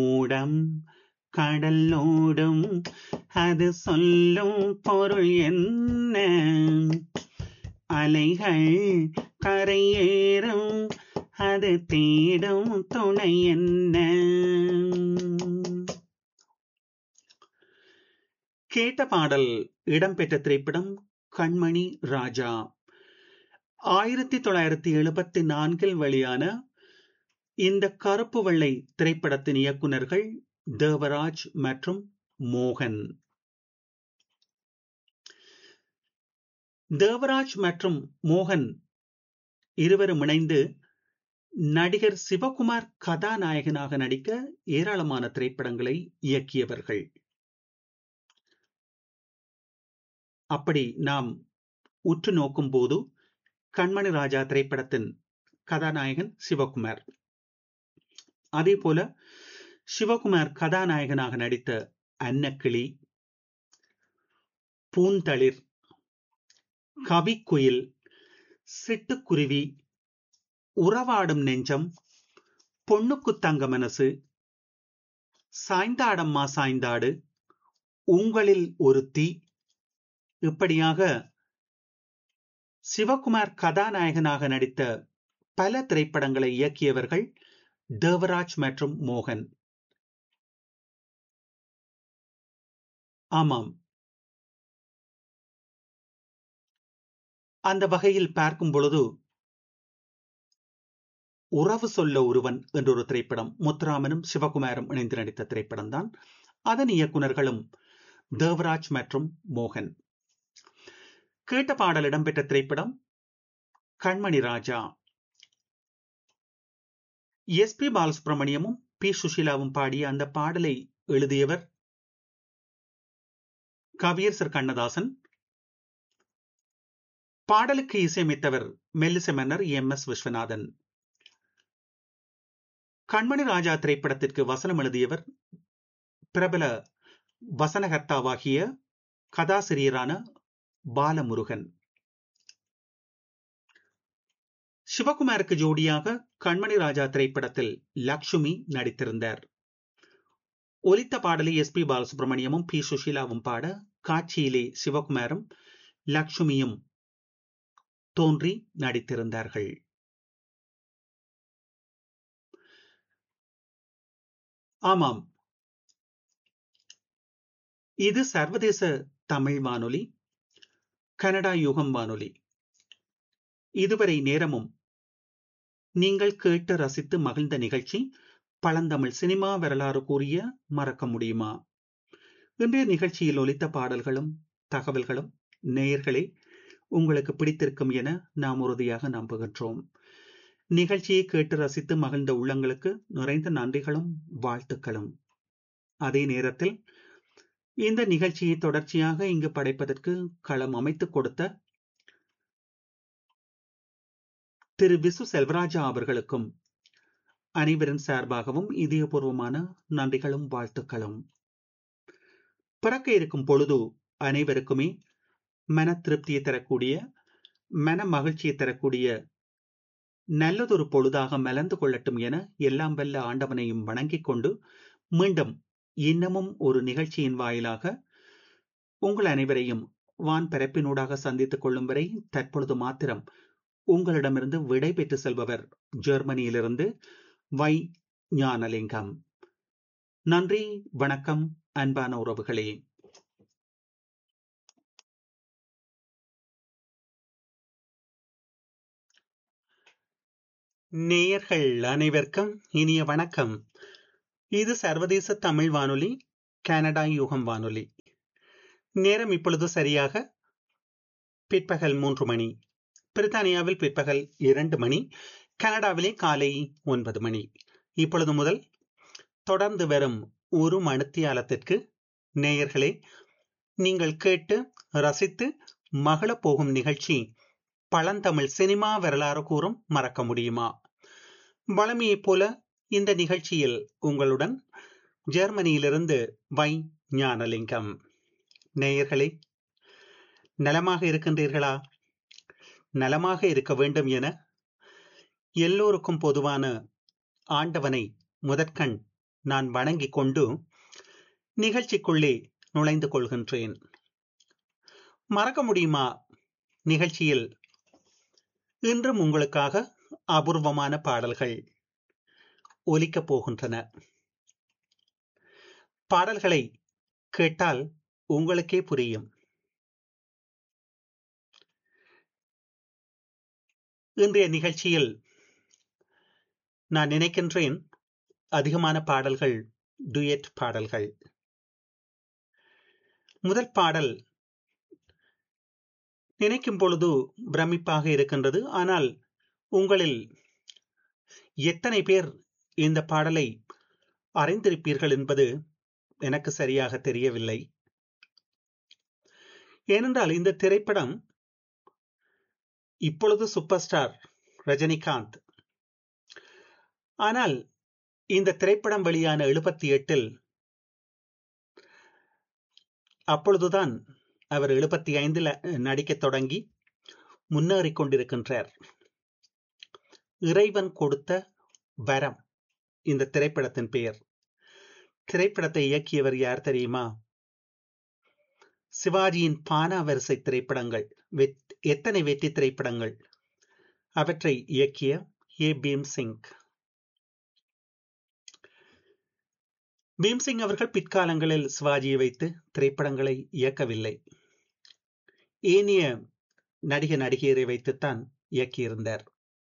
ஓடம் கடலோடும் அது சொல்லும் பொருள் என்ன அலைகள் கரையேறும் அது தேடும் துணை என்ன கேட்ட பாடல் இடம்பெற்ற திரைப்படம் கண்மணி ராஜா ஆயிரத்தி தொள்ளாயிரத்தி எழுபத்தி நான்கில் வெளியான இந்த கருப்பு வெள்ளை திரைப்படத்தின் இயக்குநர்கள் தேவராஜ் மற்றும் மோகன் தேவராஜ் மற்றும் மோகன் இருவரும் இணைந்து நடிகர் சிவகுமார் கதாநாயகனாக நடிக்க ஏராளமான திரைப்படங்களை இயக்கியவர்கள் அப்படி நாம் உற்று நோக்கும் போது கண்மணி ராஜா திரைப்படத்தின் கதாநாயகன் சிவகுமார் அதே போல சிவகுமார் கதாநாயகனாக நடித்த அன்னக்கிளி பூந்தளிர் கவிக்குயில் சிட்டுக்குருவி உறவாடும் நெஞ்சம் பொண்ணுக்கு தங்க மனசு சாய்ந்தாடம்மா சாய்ந்தாடு உங்களில் ஒருத்தி இப்படியாக சிவகுமார் கதாநாயகனாக நடித்த பல திரைப்படங்களை இயக்கியவர்கள் தேவராஜ் மற்றும் மோகன் ஆமாம் அந்த வகையில் பார்க்கும் பொழுது உறவு சொல்ல ஒருவன் என்ற ஒரு திரைப்படம் முத்துராமனும் சிவகுமாரும் இணைந்து நடித்த திரைப்படம் தான் அதன் இயக்குநர்களும் தேவராஜ் மற்றும் மோகன் கேட்ட பாடல் இடம்பெற்ற திரைப்படம் கண்மணி ராஜா எஸ் பி பாலசுப்ரமணியமும் பி சுஷீலாவும் பாடிய அந்த பாடலை எழுதியவர் கவியரசர் கண்ணதாசன் பாடலுக்கு இசையமைத்தவர் மெல்லிசை மன்னர் எம் எஸ் விஸ்வநாதன் கண்மணி ராஜா திரைப்படத்திற்கு வசனம் எழுதியவர் பிரபல வசனகர்த்தாவாகிய கதாசிரியரான பாலமுருகன் சிவகுமாருக்கு ஜோடியாக கண்மணி ராஜா திரைப்படத்தில் லக்ஷ்மி நடித்திருந்தார் ஒலித்த பாடலை எஸ் பி பாலசுப்ரமணியமும் பி சுஷீலாவும் பாட காட்சியிலே சிவகுமாரும் லக்ஷ்மியும் தோன்றி நடித்திருந்தார்கள் ஆமாம் இது சர்வதேச தமிழ் வானொலி கனடா யுகம் வானொலி இதுவரை நேரமும் நீங்கள் கேட்டு ரசித்து மகிழ்ந்த நிகழ்ச்சி பழந்தமிழ் சினிமா வரலாறு கூறிய மறக்க முடியுமா இன்றைய நிகழ்ச்சியில் ஒலித்த பாடல்களும் தகவல்களும் நேயர்களே உங்களுக்கு பிடித்திருக்கும் என நாம் உறுதியாக நம்புகின்றோம் நிகழ்ச்சியை கேட்டு ரசித்து மகிழ்ந்த உள்ளங்களுக்கு நிறைந்த நன்றிகளும் வாழ்த்துக்களும் அதே நேரத்தில் இந்த நிகழ்ச்சியை தொடர்ச்சியாக இங்கு படைப்பதற்கு களம் அமைத்துக் கொடுத்த திரு விசு செல்வராஜா அவர்களுக்கும் அனைவரின் சார்பாகவும் இதயபூர்வமான நன்றிகளும் வாழ்த்துக்களும் பிறக்க இருக்கும் பொழுது அனைவருக்குமே மன திருப்தியை தரக்கூடிய மன மகிழ்ச்சியை தரக்கூடிய நல்லதொரு பொழுதாக மலர்ந்து கொள்ளட்டும் என எல்லாம் வல்ல ஆண்டவனையும் வணங்கிக் கொண்டு மீண்டும் இன்னமும் ஒரு நிகழ்ச்சியின் வாயிலாக உங்கள் அனைவரையும் வான் பரப்பினூடாக சந்தித்துக் கொள்ளும் வரை தற்பொழுது மாத்திரம் உங்களிடமிருந்து விடை பெற்று செல்பவர் ஜெர்மனியிலிருந்து வை ஞானலிங்கம் நன்றி வணக்கம் அன்பான உறவுகளே நேயர்கள் அனைவருக்கும் இனிய வணக்கம் இது சர்வதேச தமிழ் வானொலி கனடா யுகம் வானொலி நேரம் இப்பொழுது சரியாக பிற்பகல் மூன்று மணி பிரித்தானியாவில் பிற்பகல் இரண்டு மணி கனடாவிலே காலை ஒன்பது மணி இப்பொழுது முதல் தொடர்ந்து வரும் ஒரு மணித்தியாலத்திற்கு நேயர்களே நீங்கள் கேட்டு ரசித்து மகளப் போகும் நிகழ்ச்சி பழந்தமிழ் சினிமா வரலாறு கூறும் மறக்க முடியுமா வளமையைப் போல இந்த நிகழ்ச்சியில் உங்களுடன் ஜெர்மனியிலிருந்து வை ஞானலிங்கம் நேயர்களே நலமாக இருக்கின்றீர்களா நலமாக இருக்க வேண்டும் என எல்லோருக்கும் பொதுவான ஆண்டவனை முதற்கண் நான் வணங்கிக் கொண்டு நிகழ்ச்சிக்குள்ளே நுழைந்து கொள்கின்றேன் மறக்க முடியுமா நிகழ்ச்சியில் இன்றும் உங்களுக்காக அபூர்வமான பாடல்கள் ஒலிக்கப் போகின்றன பாடல்களை கேட்டால் உங்களுக்கே புரியும் இன்றைய நிகழ்ச்சியில் நான் நினைக்கின்றேன் அதிகமான பாடல்கள் டுயட் பாடல்கள் முதல் பாடல் நினைக்கும் பொழுது பிரமிப்பாக இருக்கின்றது ஆனால் உங்களில் எத்தனை பேர் இந்த பாடலை அறிந்திருப்பீர்கள் என்பது எனக்கு சரியாக தெரியவில்லை ஏனென்றால் இந்த திரைப்படம் இப்பொழுது சூப்பர் ஸ்டார் ரஜினிகாந்த் ஆனால் இந்த திரைப்படம் வெளியான எழுபத்தி எட்டில் அப்பொழுதுதான் அவர் எழுபத்தி ஐந்தில் நடிக்க தொடங்கி முன்னேறிக் கொண்டிருக்கின்றார் இறைவன் கொடுத்த வரம் இந்த திரைப்படத்தின் பெயர் திரைப்படத்தை இயக்கியவர் யார் தெரியுமா சிவாஜியின் பானா வரிசை திரைப்படங்கள் எத்தனை வெற்றி திரைப்படங்கள் அவற்றை இயக்கிய ஏ பீம் சிங் பீம்சிங் அவர்கள் பிற்காலங்களில் சிவாஜியை வைத்து திரைப்படங்களை இயக்கவில்லை ஏனிய நடிக நடிகையரை வைத்துத்தான் இயக்கியிருந்தார்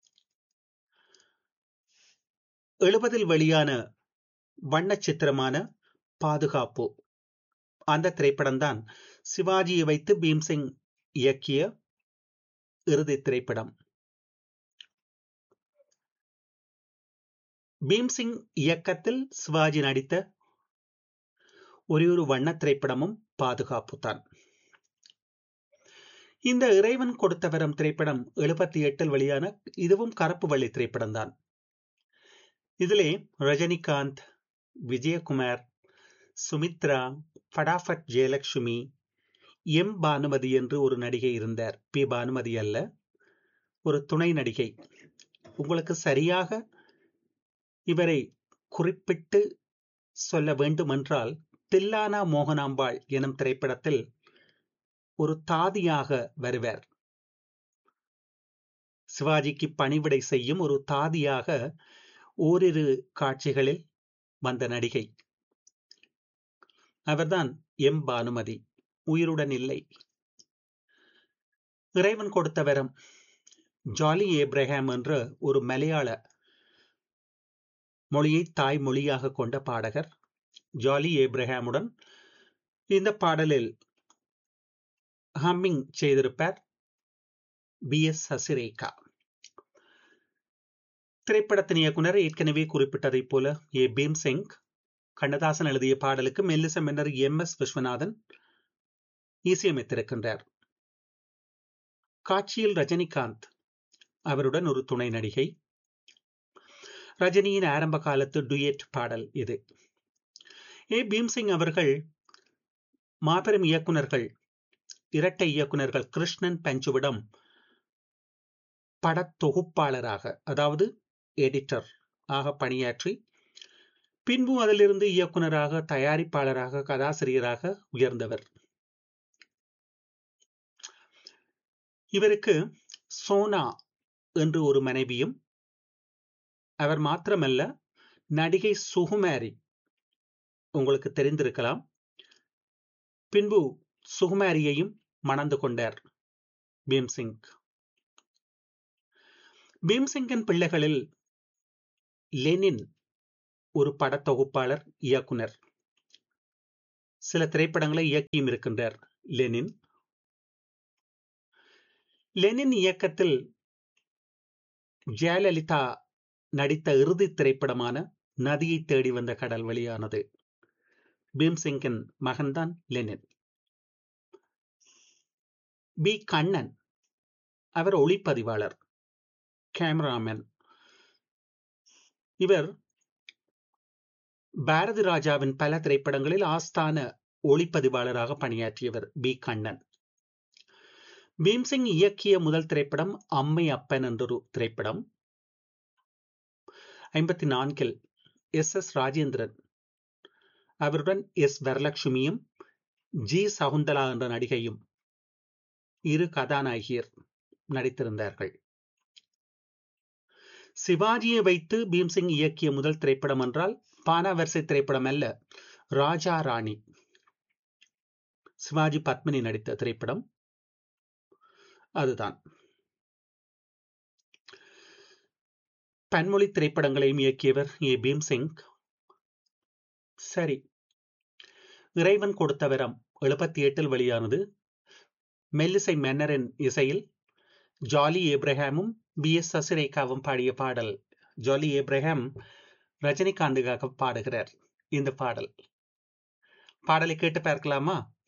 எழுபதில் வெளியான வண்ண சித்திரமான பாதுகாப்பு அந்த திரைப்படம்தான் சிவாஜியை வைத்து பீம்சிங் இயக்கிய இறுதி திரைப்படம் பீம்சிங் இயக்கத்தில் சிவாஜி நடித்த ஒரே ஒரு வண்ண திரைப்படமும் பாதுகாப்பு தான் இந்த இறைவன் கொடுத்த வரம் திரைப்படம் எழுபத்தி எட்டில் வெளியான இதுவும் கருப்பு வள்ளி திரைப்படம் தான் இதிலே ரஜினிகாந்த் விஜயகுமார் சுமித்ரா ஃபடாஃபட் ஜெயலட்சுமி எம் பானுமதி என்று ஒரு நடிகை இருந்தார் பி பானுமதி அல்ல ஒரு துணை நடிகை உங்களுக்கு சரியாக இவரை குறிப்பிட்டு சொல்ல வேண்டுமென்றால் தில்லானா மோகனாம்பாள் எனும் திரைப்படத்தில் ஒரு தாதியாக வருவார் சிவாஜிக்கு பணிவிடை செய்யும் ஒரு தாதியாக ஓரிரு காட்சிகளில் வந்த நடிகை அவர்தான் எம் பானுமதி உயிருடன் இல்லை இறைவன் கொடுத்த வரம் ஜாலி ஏப்ரஹாம் என்ற ஒரு மலையாள மொழியை தாய் மொழியாக கொண்ட பாடகர் ஜாலி ஏப்ரஹாமுடன் இந்த பாடலில் ஹம்மிங் செய்திருப்பார் பி எஸ் சசிரேகா திரைப்படத்தின் இயக்குனர் ஏற்கனவே குறிப்பிட்டதைப் போல ஏ பீம் சிங் கண்ணதாசன் எழுதிய பாடலுக்கு மெல்லிச மன்னர் எம் எஸ் விஸ்வநாதன் இசையமைத்திருக்கின்றார் காட்சியில் ரஜினிகாந்த் அவருடன் ஒரு துணை நடிகை ரஜினியின் ஆரம்ப காலத்து டுயட் பாடல் இது ஏ பீம்சிங் அவர்கள் மாபெரும் இயக்குனர்கள் இரட்டை இயக்குனர்கள் கிருஷ்ணன் பஞ்சுவிடம் படத்தொகுப்பாளராக அதாவது எடிட்டர் ஆக பணியாற்றி பின்பு அதிலிருந்து இயக்குனராக தயாரிப்பாளராக கதாசிரியராக உயர்ந்தவர் இவருக்கு சோனா என்று ஒரு மனைவியும் அவர் மாத்திரமல்ல நடிகை சுகுமாரி உங்களுக்கு தெரிந்திருக்கலாம் பின்பு சுகுமாரியையும் மணந்து கொண்டார் பீம்சிங் பீம்சிங்கின் பிள்ளைகளில் லெனின் ஒரு படத்தொகுப்பாளர் இயக்குனர் சில திரைப்படங்களை இயக்கியும் இருக்கின்றார் லெனின் லெனின் இயக்கத்தில் ஜெயலலிதா நடித்த இறுதி திரைப்படமான நதியை தேடி வந்த கடல் வெளியானது பீம்சிங்கின் மகன்தான் லெனின் பி கண்ணன் அவர் ஒளிப்பதிவாளர் கேமராமேன் இவர் பாரதி ராஜாவின் பல திரைப்படங்களில் ஆஸ்தான ஒளிப்பதிவாளராக பணியாற்றியவர் பி கண்ணன் பீம்சிங் இயக்கிய முதல் திரைப்படம் அம்மை அப்பன் என்றொரு திரைப்படம் ஐம்பத்தி நான்கில் எஸ் எஸ் ராஜேந்திரன் அவருடன் எஸ் வரலட்சுமியும் ஜி சகுந்தலா என்ற நடிகையும் இரு கதாநாயகியர் நடித்திருந்தார்கள் சிவாஜியை வைத்து பீம்சிங் இயக்கிய முதல் திரைப்படம் என்றால் பானாவரிசை திரைப்படம் அல்ல ராஜா ராணி சிவாஜி பத்மினி நடித்த திரைப்படம் அதுதான் பன்மொழி திரைப்படங்களையும் இயக்கியவர் ஏ பீம்சிங் சரி இறைவன் கொடுத்த வரம் எழுபத்தி எட்டில் வெளியானது மெல்லிசை மன்னரின் இசையில் ஜாலி ஏப்ரஹாமும் பி எஸ் சசிரேகாவும் பாடிய பாடல் ஜாலி ஏப்ரஹாம் ரஜினிகாந்துக்காக பாடுகிறார் இந்த பாடல் பாடலை கேட்டு பார்க்கலாமா